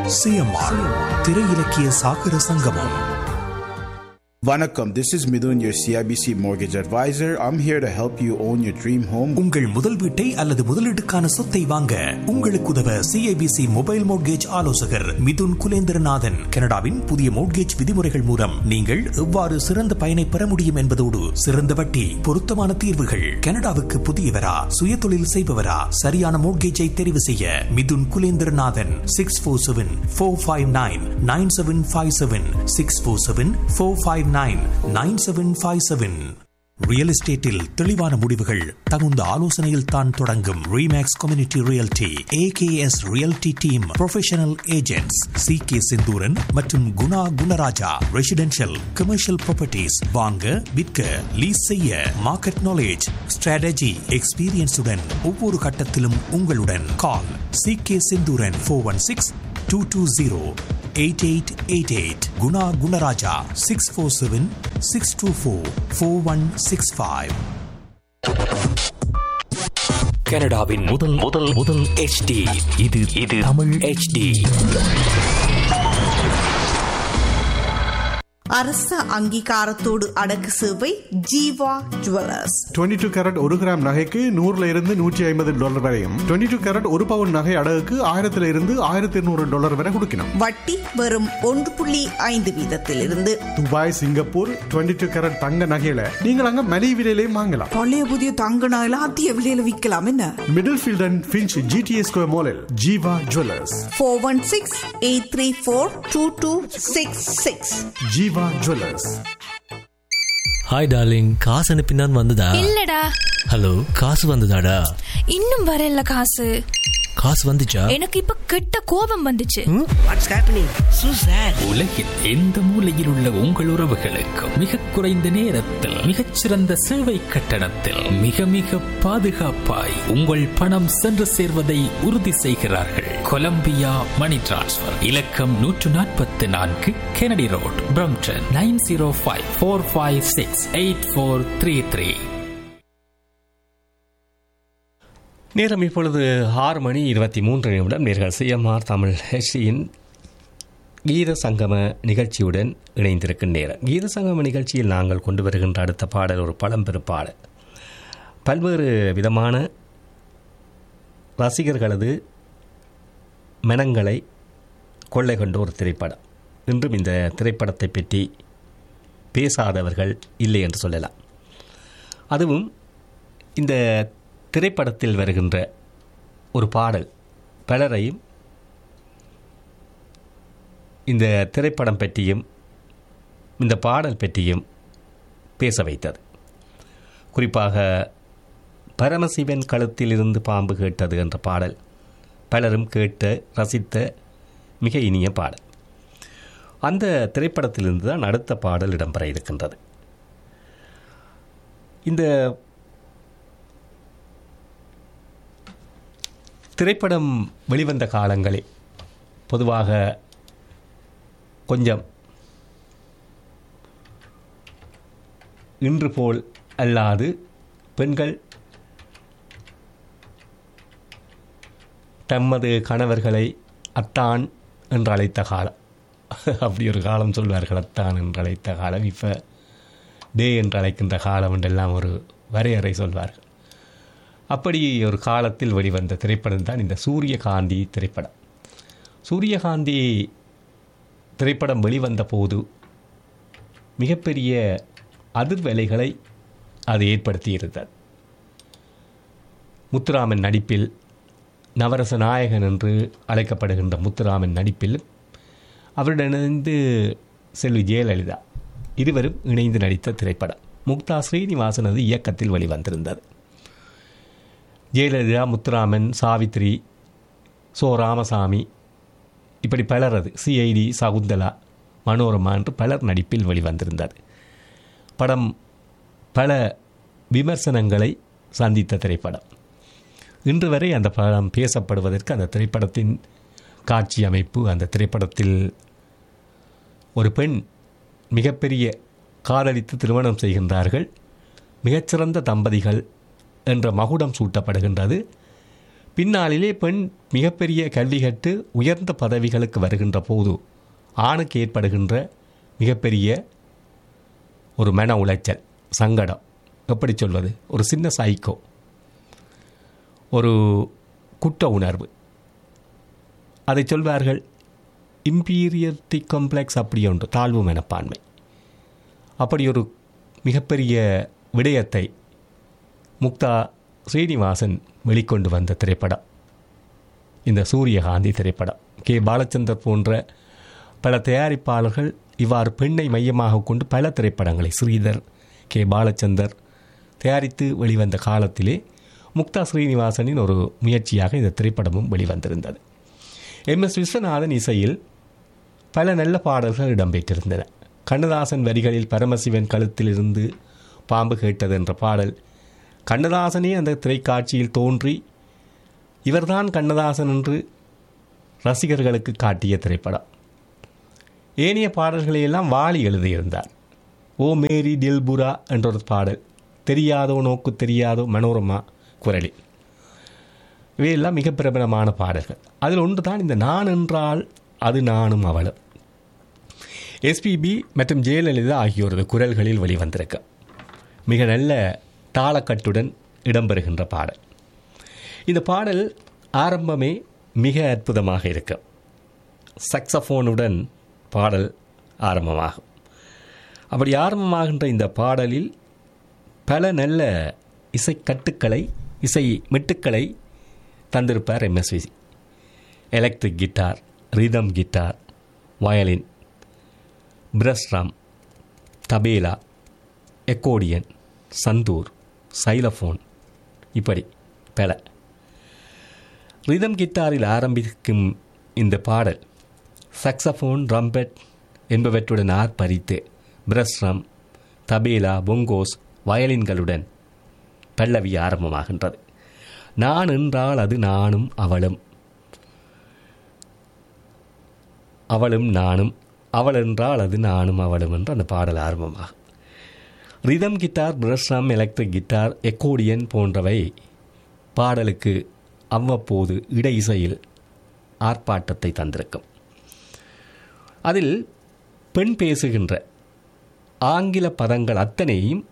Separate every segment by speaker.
Speaker 1: CMR திரை இலக்கிய சாகர சங்கமம்
Speaker 2: Vanakkam, this is Midun, your CIBC mortgage advisor. I'm here to help you own your dream home.
Speaker 1: உங்கள் முதல் வீட்டை அல்லது முதலீட்டுக்கான சொத்தை வாங்க உங்களுக்கு உதவ சிஐபிசி மொபைல் மோட்கேஜ் ஆலோசகர் மிதுன் குலேந்திரநாதன் கனடாவின் புதிய மோட்கேஜ் விதிமுறைகள் மூலம் நீங்கள் எவ்வாறு சிறந்த பயனை பெற முடியும் என்பதோடு சிறந்த வட்டி பொருத்தமான தீர்வுகள் கனடாவுக்கு புதியவரா சுயதொழில் செய்பவரா சரியான மோட்கேஜை தெரிவு செய்ய Mithun Kulendranathan six four seven four five nine nine seven five seven six four seven four five nine nine seven five seven real எஸ்டேட்டில் தெளிவான முடிவுகள் தகுந்த ஆலோசனையில் தான் தொடங்கும் Remax community realty AKS realty team professional agents C K Senthuran மற்றும் Guna Gunaraja residential commercial properties வாங்க விற்க லீஸ் செய்ய மார்க்கெட் நாலேஜ் ஸ்ட்ராட்டஜி எக்ஸ்பீரியன்ஸுடன் ஒவ்வொரு கட்டத்திலும் உங்களுடன் call C K Senthuran four one six two two zero eight eight eight eight Guna Gunaraja six four seven six two four four one six five கனடாவின் முதல் முதல் முதல் HD இது இது தமிழ் HD
Speaker 3: அரச அங்கீகாரத்தோடு அடக்கு சேவை ஜீவா ஜுவல்லர்ஸ்
Speaker 4: 22 டூ கேரட் ஒரு கிராம் நகைக்கு நூறுல இருந்து நூற்றி ஐம்பது டாலர் வரையும் 22 டூ கேரட் ஒரு பவுன் நகை அடகுக்கு ஆயிரத்துல இருந்து ஆயிரத்தி இருநூறு டாலர் வரை கொடுக்கணும்
Speaker 3: வட்டி வெறும் ஒன்று புள்ளி ஐந்து வீதத்திலிருந்து
Speaker 4: துபாய் சிங்கப்பூர் 22 டூ கேரட் தங்க நகையில நீங்கள் அங்க மலிவு விலையிலையும் வாங்கலாம்
Speaker 5: பழைய புதிய தங்க நகையில அதிக விலையில விற்கலாம் என்ன
Speaker 4: Middlefield and Finch GTS square மாலில் Jeeva jewellers
Speaker 3: four one six eight three four two two six six
Speaker 4: Jeeva jewellers
Speaker 6: hi darling காசு அனுப்பினான் வந்ததா
Speaker 7: இல்லடா
Speaker 6: ஹலோ காசு வந்ததாடா
Speaker 7: இன்னும் வரல காசு
Speaker 6: காசு வந்துச்சா
Speaker 7: எனக்கு இப்ப கெட்ட கோபம் வந்துச்சு
Speaker 8: உலகில் எந்த மூலையில் உள்ள உங்கள் உறவுகளுக்கு மிக குறைந்த நேரத்தில் மிகச்சிறந்த சேவை கட்டணத்தில் மிக மிக பாதுகாப்பாய் உங்கள் பணம் சென்று சேர்வதை உறுதி செய்கிறார்கள் கொலம்பியா மணி டிரான்ஸ்ஃபர் இலக்கம் நூற்று நாற்பத்தி நான்கு Kennedy road Brampton nine zero five four five six eight four three three
Speaker 6: நேரம் இப்பொழுது ஆறு மணி இருபத்தி மூன்று நிமிடம் நேர்கள் சிஎம்ஆர் தமிழ் ஹெச்சியின் கீத சங்கம நிகழ்ச்சியுடன் இணைந்திருக்கும் நேரம் கீத சங்கம நிகழ்ச்சியில் நாங்கள் கொண்டு வருகின்ற அடுத்த பாடல் ஒரு பழம்பெரும் பாடல் பல்வேறு விதமான ரசிகர்களது மனங்களை கொள்ளை கொண்ட ஒரு திரைப்படம் இன்றும் இந்த திரைப்படத்தை பற்றி பேசாதவர்கள் இல்லை என்று சொல்லலாம் அதுவும் இந்த திரைப்படத்தில் வருகின்ற ஒரு பாடல் பலரையும் இந்த திரைப்படம் பற்றியும் இந்த பாடல் பற்றியும் பேச வைத்தது குறிப்பாக பரமசிவன் கழுத்திலிருந்து பாம்பு கேட்டது என்ற பாடல் பலரும் கேட்ட ரசித்த மிக இனிய பாடல் அந்த திரைப்படத்திலிருந்து தான் அடுத்த பாடல் இடம்பெற இருக்கின்றது இந்த திரைப்படம் வெளிவந்த காலங்களில் பொதுவாக கொஞ்சம் இன்று போல் அல்லாது பெண்கள் தமது கணவர்களை அத்தான் என்று அழைத்த காலம் அப்படி ஒரு காலம் சொல்வார்கள் அத்தான் என்று அழைத்த காலம் இப்போ டே என்று அழைக்கின்ற காலம் என்றெல்லாம் ஒரு வரையறை சொல்வார்கள் அப்படி ஒரு காலத்தில் வெளிவந்த திரைப்படம் தான் இந்த சூரியகாந்தி திரைப்படம் சூரியகாந்தி திரைப்படம் வெளிவந்த போது மிகப்பெரிய அதிர்வலைகளை அது ஏற்படுத்தியிருந்தது முத்துராமன் நடிப்பில் நவரச நாயகன் என்று அழைக்கப்படுகின்ற முத்துராமன் நடிப்பில் அவருடன் இணைந்து செல்வி ஜெயலலிதா இருவரும் இணைந்து நடித்த திரைப்படம் முக்தா ஸ்ரீனிவாசனது இயக்கத்தில் வெளிவந்திருந்தது ஜெயலலிதா முத்துராமன் சாவித்ரி சோ ராமசாமி இப்படி பலரது சிஐடி சகுந்தலா மனோரமா என்று பலர் நடிப்பில் வெளிவந்திருந்தது படம் பல விமர்சனங்களை சந்தித்த திரைப்படம் இன்று வரை அந்த படம் பேசப்படுவதற்கு அந்த திரைப்படத்தின் காட்சி அமைப்பு அந்த திரைப்படத்தில் ஒரு பெண் மிகப்பெரிய காதலித்து திருமணம் செய்கின்றார்கள் மிகச்சிறந்த தம்பதிகள் என்ற மகுடம் சூட்டப்படுகின்றது பின்னாளிலே பெண் மிகப்பெரிய கல்வி கற்று உயர்ந்த பதவிகளுக்கு வருகின்ற போது ஆணுக்கு ஏற்படுகின்ற மிகப்பெரிய ஒரு மன உளைச்சல் சங்கடம் எப்படி சொல்வது ஒரு சின்ன சைக்கோ ஒரு குற்ற உணர்வு அதை சொல்வார்கள் இம்பீரியரிட்டி காம்ப்ளெக்ஸ் அப்படி ஒன்று தாழ்வு மனப்பான்மை அப்படி ஒரு மிகப்பெரிய விடயத்தை முக்தா ஸ்ரீனிவாசன் வெளிக்கொண்டு வந்த திரைப்படம் இந்த சூரியகாந்தி திரைப்படம் கே பாலச்சந்தர் போன்ற பல தயாரிப்பாளர்கள் இவ்வாறு பெண்ணை மையமாக கொண்டு பல திரைப்படங்களை ஸ்ரீதர் கே பாலச்சந்தர் தயாரித்து வெளிவந்த காலத்திலே முக்தா ஸ்ரீனிவாசனின் ஒரு முயற்சியாக இந்த திரைப்படமும் வெளிவந்திருந்தது எம் எஸ் விஸ்வநாதன் இசையில் பல நல்ல பாடல்கள் இடம்பெற்றிருந்தன கண்ணதாசன் வரிகளில் பரமசிவன் கழுத்திலிருந்து பாம்பு கேட்டது என்ற பாடல் கண்ணதாசனே அந்த திரைக்காட்சியில் தோன்றி இவர்தான் கண்ணதாசன் என்று ரசிகர்களுக்கு காட்டிய திரைப்படம் ஏனைய பாடல்களை எல்லாம் வாலி எழுதியிருந்தார் ஓ மேரி தில்புரா என்ற ஒரு பாடல் தெரியாதோ நோக்கு தெரியாதோ மனோரமா குரலில் இவையெல்லாம் மிக பிரபலமான பாடல்கள் அதில் ஒன்று தான் இந்த நான் என்றால் அது நானும் அவளும் எஸ்பிபி மற்றும் ஜெயலலிதா ஆகியோரது குரல்களில் வெளிவந்திருக்க மிக நல்ல தாளக்கட்டுடன் இடம்பெறுகின்ற பாடல் இந்த பாடல் ஆரம்பமே மிக அற்புதமாக இருக்கும் சக்ஸஃபோனுடன் பாடல் ஆரம்பமாகும் அப்படி ஆரம்பமாகின்ற இந்த பாடலில் பல நல்ல இசை கட்டுக்களை இசை மெட்டுக்களை தந்திருப்பார் MSV electric guitar rhythm guitar violin பிரஸ்ராம் தபேலா எக்கோடியன் சந்தூர் சைலஃபோன் இப்படி பல ரிதம் கிட்டாரில் ஆரம்பிக்கும் இந்த பாடல் சக்ஸஃபோன் ட்ரம்பெட் என்பவற்றுடன் ஆர்ப்பரித்து பிரஸ்ரம் தபேலா பொங்கோஸ் வயலின்களுடன் பல்லவி ஆரம்பமாகின்றது நான் என்றால் அது நானும் அவளும் அவளும் நானும் அவள் என்றால் அது நானும் அவளும் என்று அந்த பாடல் ஆரம்பமாகும் ரிதம் கிட்டார் பிரஷ்ரம் எலக்ட்ரிக் கிட்டார் எக்கோடியன் போன்றவை பாடலுக்கு அவ்வப்போது இட இசையில் ஆர்ப்பாட்டத்தை தந்திருக்கும் அதில் பெண் பேசுகின்ற ஆங்கில பதங்கள் அத்தனையும்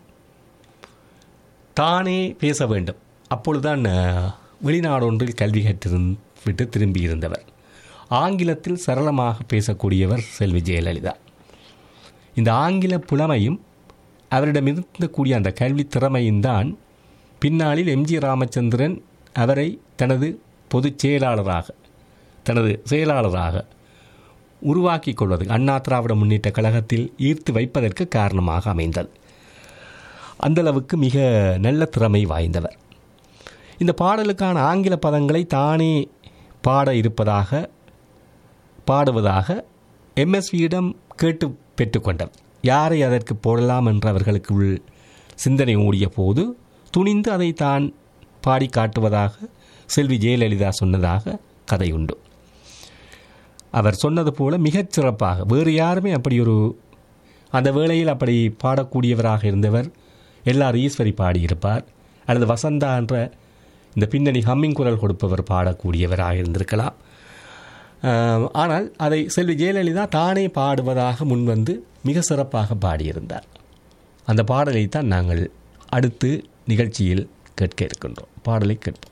Speaker 6: தானே பேச வேண்டும் அப்பொழுதுதான் அஹ், வெளிநாடொன்றில் கல்வி கற்றிருந்து திரும்பியிருந்தவர் ஆங்கிலத்தில் சரளமாக பேசக்கூடியவர் செல்வி ஜெயலலிதா இந்த ஆங்கில புலமையும் அவரிடமிருந்தக்கூடிய அந்த கல்வி திறமையும் தான் பின்னாளில் எம்ஜி ராமச்சந்திரன் அவரை தனது பொதுச் செயலாளராக தனது செயலாளராக உருவாக்கி கொள்வது அண்ணா திராவிட முன்னேற்ற கழகத்தில் ஈர்த்து வைப்பதற்கு காரணமாக அமைந்தது அந்தளவுக்கு மிக நல்ல திறமை வாய்ந்தவர் இந்த பாடலுக்கான ஆங்கில பதங்களை தானே பாட இருப்பதாக பாடுவதாக எம்எஸ்வியிடம் கேட்டு பெற்றுக்கொண்டவர் யாரை அதற்கு போடலாம் என்று அவர்களுக்கு உள் சிந்தனை ஓடிய போது துணிந்து அதை தான் பாடி காட்டுவதாக செல்வி ஜெயலலிதா சொன்னதாக கதை உண்டு அவர் சொன்னது போல மிகச் சிறப்பாக வேறு யாருமே அப்படி ஒரு அந்த வேளையில் அப்படி பாடக்கூடியவராக இருந்தவர் எல்லார் ஈஸ்வரி பாடியிருப்பார் அல்லது வசந்தா என்ற இந்த பின்னணி ஹம்மிங் குரல் கொடுப்பவர் பாடக்கூடியவராக இருந்திருக்கலாம் ஆஹ், ஆனால் அதை செல்வி ஜெயலலிதா தானே பாடுவதாக முன்வந்து மிக சிறப்பாக பாடியிருந்தார் அந்த பாடலை தான் நாங்கள் அடுத்து நிகழ்ச்சியில் கேட்க இருக்கின்றோம் பாடலை கேட்போம்